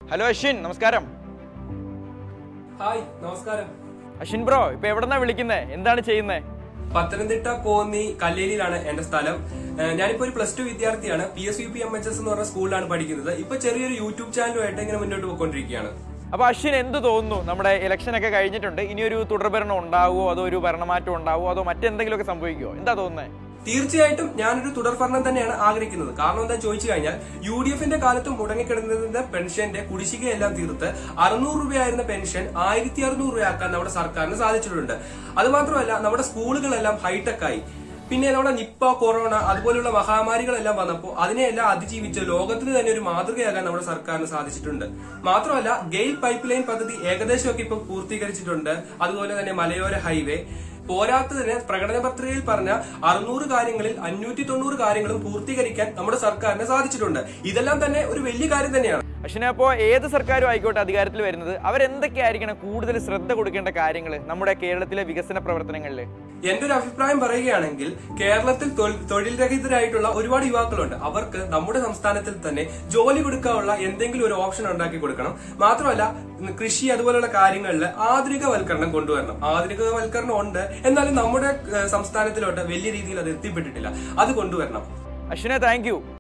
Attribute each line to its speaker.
Speaker 1: hello Ashwin നമസ്കാരം
Speaker 2: hi നമസ്കാരം
Speaker 1: Ashwin bro ഇപ്പൊ എവിടെന്നാ വിളിക്കുന്നേ എന്താണ് ചെയ്യുന്നേ
Speaker 2: പത്തനംതിട്ട കോന്നി കല്ലേലിയിലാണ് എന്റെ സ്ഥലം ഏഹ് ഞാനിപ്പോ ഒരു പ്ലസ് ടു വിദ്യാർത്ഥിയാണ് P S U P M H S എന്ന് പറഞ്ഞ സ്കൂളിലാണ് പഠിക്കുന്നത് ഇപ്പൊ ചെറിയൊരു യൂട്യൂബ് ചാനലുമായിട്ട് ഇങ്ങനെ മുന്നോട്ട് പോയിക്കൊണ്ടിരിക്കുകയാണ്
Speaker 1: അപ്പൊ അശ്വിൻ എന്ത് തോന്നുന്നു നമ്മുടെ ഇലക്ഷൻ ഒക്കെ കഴിഞ്ഞിട്ടുണ്ട് ഇനിയൊരു തുടർഭരണം ഉണ്ടാവുമോ അതോ ഒരു ഭരണമാറ്റം ഉണ്ടാവുമോ അതോ മറ്റെന്തെങ്കിലുമൊക്കെ സംഭവിക്കുമോ എന്താ തോന്നുന്നേ
Speaker 2: തീർച്ചയായിട്ടും ഞാനൊരു തുടർഭരണം തന്നെയാണ് ആഗ്രഹിക്കുന്നത് കാരണം എന്താ ചോദിച്ചു കഴിഞ്ഞാൽ യു ഡി എഫിന്റെ കാലത്ത് മുടങ്ങിക്കിടന്നതിന്റെ പെൻഷന്റെ കുടിശ്ശികയെല്ലാം തീർത്ത് അറുന്നൂറ് രൂപയായിരുന്ന പെൻഷൻ ആയിരത്തി അറുന്നൂറ് രൂപയാക്കാൻ നമ്മുടെ സർക്കാരിന് സാധിച്ചിട്ടുണ്ട് അത് മാത്രമല്ല നമ്മുടെ സ്കൂളുകളെല്ലാം ഹൈടെക് ആയി പിന്നെ നമ്മുടെ നിപ്പ കൊറോണ അതുപോലുള്ള മഹാമാരികളെല്ലാം വന്നപ്പോൾ അതിനെയെല്ലാം അതിജീവിച്ച് ലോകത്തിന് തന്നെ ഒരു മാതൃകയാകാൻ നമ്മുടെ സർക്കാരിന് സാധിച്ചിട്ടുണ്ട് മാത്രമല്ല ഗെയിൽ പൈപ്പ് ലൈൻ പദ്ധതി ഏകദേശമൊക്കെ ഇപ്പൊ പൂർത്തീകരിച്ചിട്ടുണ്ട് അതുപോലെ തന്നെ മലയോര ഹൈവേ പോരാത്തതിന് പ്രകടന പത്രികയിൽ പറഞ്ഞ അറുന്നൂറ് കാര്യങ്ങളിൽ അഞ്ഞൂറ്റി തൊണ്ണൂറ് കാര്യങ്ങളും പൂർത്തീകരിക്കാൻ നമ്മുടെ സർക്കാരിന് സാധിച്ചിട്ടുണ്ട് ഇതെല്ലാം തന്നെ ഒരു വലിയ കാര്യം തന്നെയാണ്
Speaker 1: അശ്വിനെ അപ്പോ ഏത് സർക്കാരും ആയിക്കോട്ടെ അധികാരത്തിൽ വരുന്നത് അവരെന്തൊക്കെയായിരിക്കണം കൂടുതൽ ശ്രദ്ധ കൊടുക്കേണ്ട കാര്യങ്ങൾ നമ്മുടെ കേരളത്തിലെ വികസന പ്രവർത്തനങ്ങളിൽ
Speaker 2: എന്റെ ഒരു അഭിപ്രായം പറയുകയാണെങ്കിൽ കേരളത്തിൽ തൊഴിൽ- തൊഴിൽ രഹിതരായിട്ടുള്ള ഒരുപാട് യുവാക്കളുണ്ട് അവർക്ക് നമ്മുടെ സംസ്ഥാനത്തിൽ തന്നെ ജോലി കൊടുക്കാനുള്ള എന്തെങ്കിലും ഒരു ഓപ്ഷൻ ഉണ്ടാക്കി കൊടുക്കണം മാത്രമല്ല ഉം, കൃഷി അതുപോലുള്ള കാര്യങ്ങളിൽ ആധുനികവൽക്കരണം കൊണ്ടുവരണം ആധുനികവൽക്കരണം ഉണ്ട് എന്നാലും നമ്മുടെ ഏഹ്, സംസ്ഥാനത്തിലോട്ട് വലിയ രീതിയിൽ അത് എത്തിപ്പെട്ടിട്ടില്ല അത് കൊണ്ടുവരണം
Speaker 1: അശ്വിനെ താങ്ക് യു